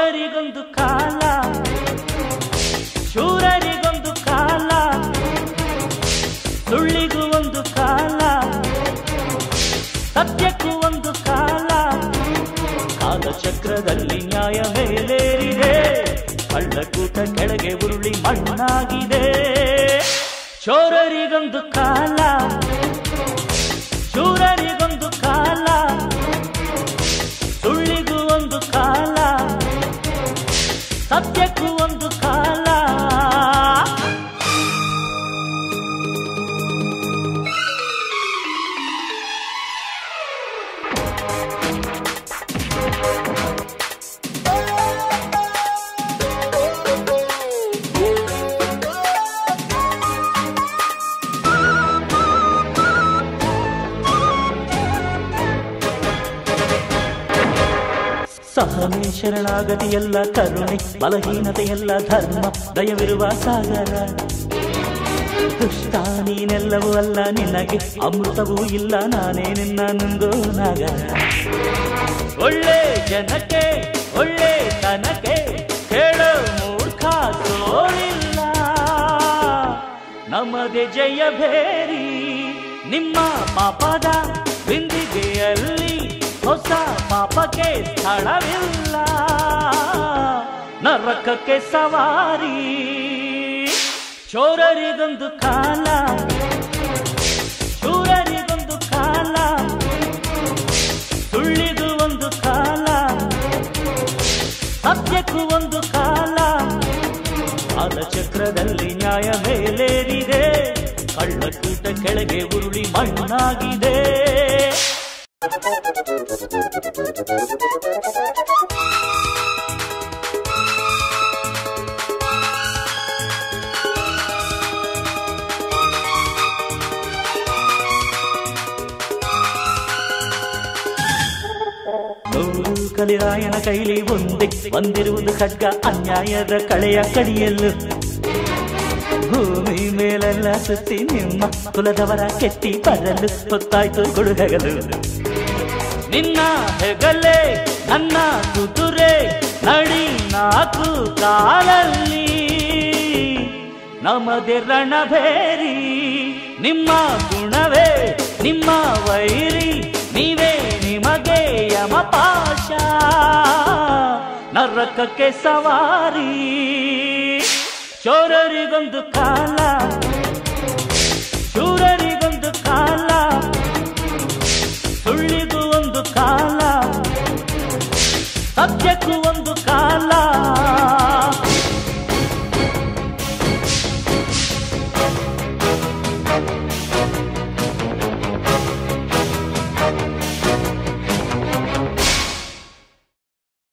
ಚೋರರಿಗೊಂದು ಕಾಲ ಶೂರರಿಗೊಂದು ಕಾಲ ಸುಳ್ಳಿಗೂ ಒಂದು ಕಾಲ ಸತ್ಯಕ್ಕೂ ಒಂದು ಕಾಲ ಕಾಲಚಕ್ರದಲ್ಲಿ ನ್ಯಾಯ ಮೇಲೇರಿದೆ ಕಳ್ಳಕೂಟ ಕೆಳಗೆ ಉರುಳಿ ಮಣ್ಣಾಗಿದೆ ಚೋರರಿಗೊಂದು ಕಾಲ ಶೂರರಿಗೊಂದು ಕಾಲ ಸುಳ್ಳಿಗೂ ಒಂದು ಕಾಲ ಸತ್ಯಕ್ಕೂ ಒಂದು ಕಾಲ ಸಹನೆ ಶರಣಾಗತಿಯಲ್ಲ ಕರುಣೆ ಬಲಹೀನತೆಯಲ್ಲ ಧರ್ಮ ದಯವಿರುವ ಸಾಗರ ದುಷ್ಟ ನೀನೆಲ್ಲವೂ ಅಲ್ಲ ನಿನಗೆ ಅಮೃತವೂ ಇಲ್ಲ ನಾನೇ ನಿನ್ನ ನುಂಗೋ ನಾಗರ ಒಳ್ಳೆ ಜನಕ್ಕೆ ಒಳ್ಳೆ ತನಕ್ಕೆ ಕೇಳೋ ಮೂರ್ಖ ಸೋಲಿಲ್ಲ ನಮ್ಮದೆ ಜಯ ಭೇರಿ ನಿಮ್ಮ ಪಾಪದ ಬಿಂದಿಗೆಯಲ್ಲಿ ಹೊಸ ಪಾಪಕ್ಕೆ ಸ್ಥಳವಿಲ್ಲ ನರಕಕ್ಕೆ ಸವಾರಿ ಚೋರರಿಗೊಂದು ಕಾಲ ಶೂರರಿಗೊಂದು ಕಾಲ ಸುಳ್ಳಿಗೂ ಒಂದು ಕಾಲ ಸತ್ಯಕ್ಕೂ ಒಂದು ಕಾಲ ಕಾಲಚಕ್ರದಲ್ಲಿ ನ್ಯಾಯ ಮೇಲೇರಿದೆ ಕಳ್ಳಕೂಟ ಕೆಳಗೆ ಉರುಳಿ ಮಣ್ಣಾಗಿದೆ ನೂರು ಕಲಿರಾಯನ ಕೈಲಿ ಒಂದೇ ಬಂದಿರುವುದು ಖಡ್ಗ ಅನ್ಯಾಯದ ಕಳೆಯ ಕಡಿಯಲು ಭೂಮಿ ಮೇಲೆಲ್ಲ ಸುತ್ತಿ ನಿಮ್ಮ ಕುಲದವರ ಕೆಟ್ಟಿ ಬರಲು ಹೊತ್ತಾಯ್ತು ಗುಡುಗಗಲು ನಿನ್ನ ಹೆಗಲೆ ನನ್ನ ಕುದುರೆ ನಡಿ ನಾಲ್ಕು ಕಾಲಲ್ಲಿ ನಮದೆ ರಣಭೇರಿ ನಿಮ್ಮ ಗುಣವೇ ನಿಮ್ಮ ವೈರಿ ನೀವೇ ನಿಮಗೆ ಯಮಪಾಶ ನರಕಕ್ಕೆ ಸವಾರಿ ಚೋರರಿಗೊಂದು ಕಾಲ